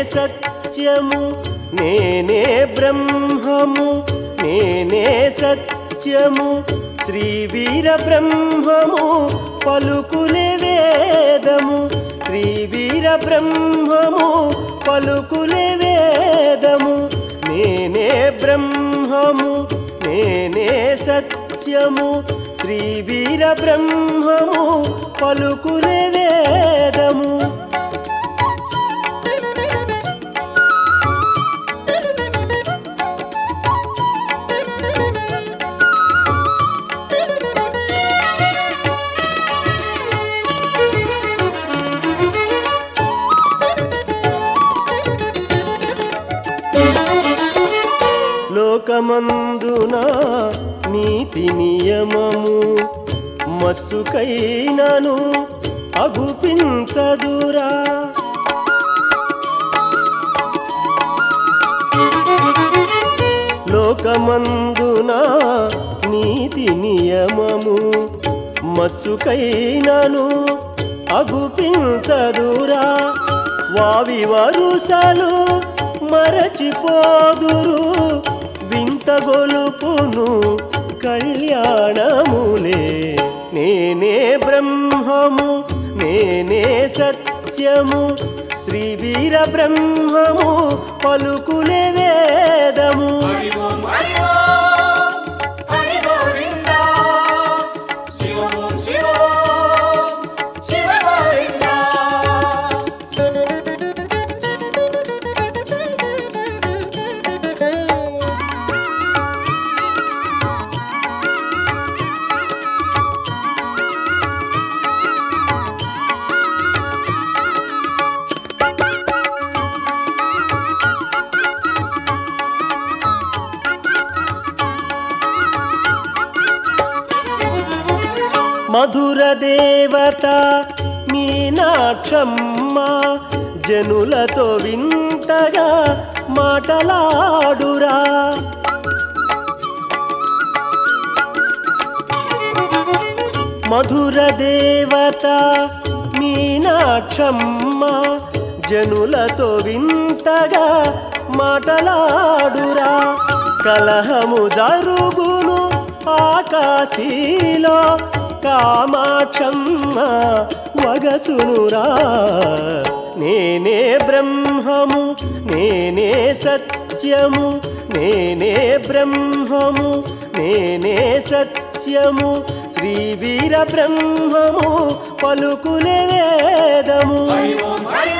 సత్యము నేనే బ్రహ్మము నేనే సత్యము శ్రీ వీర బ్రహ్మము పలుకులే వేదము శ్రీ వీర బ్రహ్మము పలుకులే వేదము నేనే బ్రహ్మము నేనే సత్యము శ్రీ వీర బ్రహ్మము పలుకులే వేదము లోకమందున నీతి నియమము మచ్చుకైనను అగుపించదురా లోకమందున నీతి నియమము మచ్చుకైనను అగుపించదురా వావి వరుసలు మరచిపోదురు వింత గొలుపును కళ్యాణములే నేనే బ్రహ్మము నేనే సత్యము శ్రీ వీర బ్రహ్మము పలుకులే వేదము హరి ఓం హరి ఓం హరి గోవింద శివ ఓం శివ ఓం శివ గోవింద మధుర దేవత మీనాక్షమ్మ జనులతో వింతగా మాటలాడురా మధుర దేవత మీనాక్షమ్మ జనులతో వింతగా మాటలాడురా కలహము జరుగును ఆకాశీలో కామాక్షమ్మ వగచునురా నేనే బ్రహ్మము నేనే సత్యము నేనే బ్రహ్మము నేనే సత్యము శ్రీ వీర బ్రహ్మము పలుకులే వేదము హరి ఓం హరి